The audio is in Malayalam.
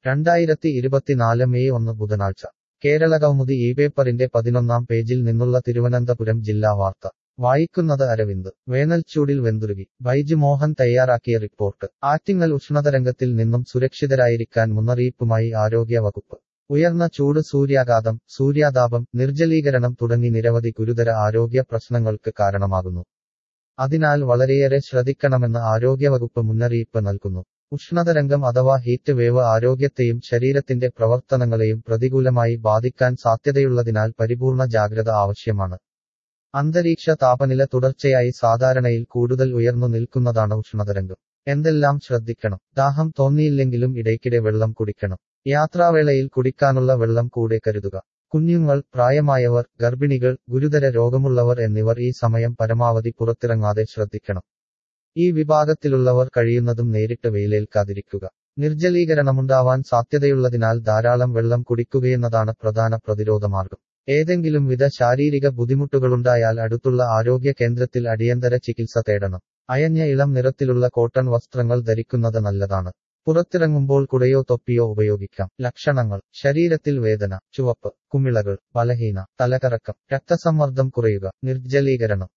രണ്ടായിരത്തി ഇരുപത്തിനാല് മെയ് ഒന്ന് ബുധനാഴ്ച കേരളകൗമുദി ഈ പേപ്പറിന്റെ പതിനൊന്നാം പേജിൽ നിന്നുള്ള തിരുവനന്തപുരം ജില്ലാ വാർത്ത വായിക്കുന്നത് അരവിന്ദ് വേനൽച്ചൂടിൽ വെന്തുരുകി ബൈജു മോഹൻ തയ്യാറാക്കിയ റിപ്പോർട്ട് ആറ്റിങ്ങൽ ഉഷ്ണതരംഗത്തിൽ നിന്നും സുരക്ഷിതരായിരിക്കാൻ മുന്നറിയിപ്പുമായി ആരോഗ്യ വകുപ്പ് ഉയർന്ന ചൂട് സൂര്യാഘാതം സൂര്യാതാപം നിർജ്ജലീകരണം തുടങ്ങി നിരവധി ഗുരുതര ആരോഗ്യ പ്രശ്നങ്ങൾക്ക് കാരണമാകുന്നു അതിനാൽ വളരെയേറെ ശ്രദ്ധിക്കണമെന്ന് ആരോഗ്യവകുപ്പ് മുന്നറിയിപ്പ് നൽകുന്നു ഉഷ്ണതരംഗം അഥവാ ഹീറ്റ് വേവ് ആരോഗ്യത്തെയും ശരീരത്തിന്റെ പ്രവർത്തനങ്ങളെയും പ്രതികൂലമായി ബാധിക്കാൻ സാധ്യതയുള്ളതിനാൽ പരിപൂർണ ജാഗ്രത ആവശ്യമാണ് അന്തരീക്ഷ താപനില തുടർച്ചയായി സാധാരണയിൽ കൂടുതൽ ഉയർന്നു നിൽക്കുന്നതാണ് ഉഷ്ണതരംഗം എന്തെല്ലാം ശ്രദ്ധിക്കണം ദാഹം തോന്നിയില്ലെങ്കിലും ഇടയ്ക്കിടെ വെള്ളം കുടിക്കണം യാത്രാവേളയിൽ കുടിക്കാനുള്ള വെള്ളം കൂടെ കരുതുക കുഞ്ഞുങ്ങൾ പ്രായമായവർ ഗർഭിണികൾ ഗുരുതര രോഗമുള്ളവർ എന്നിവർ ഈ സമയം പരമാവധി പുറത്തിറങ്ങാതെ ശ്രദ്ധിക്കണം ഈ വിഭാഗത്തിലുള്ളവർ കഴിയുന്നതും നേരിട്ട് വെയിലേൽക്കാതിരിക്കുക നിർജ്ജലീകരണമുണ്ടാവാൻ സാധ്യതയുള്ളതിനാൽ ധാരാളം വെള്ളം കുടിക്കുകയെന്നതാണ് പ്രധാന പ്രതിരോധമാർഗം ഏതെങ്കിലും വിധ ശാരീരിക ബുദ്ധിമുട്ടുകളുണ്ടായാൽ അടുത്തുള്ള ആരോഗ്യ കേന്ദ്രത്തിൽ അടിയന്തര ചികിത്സ തേടണം അയഞ്ഞ ഇളം നിറത്തിലുള്ള കോട്ടൺ വസ്ത്രങ്ങൾ ധരിക്കുന്നത് നല്ലതാണ് പുറത്തിറങ്ങുമ്പോൾ കുടയോ തൊപ്പിയോ ഉപയോഗിക്കാം ലക്ഷണങ്ങൾ ശരീരത്തിൽ വേദന ചുവപ്പ് കുമിളകൾ ബലഹീന തലകറക്കം രക്തസമ്മർദ്ദം കുറയുക നിർജ്ജലീകരണം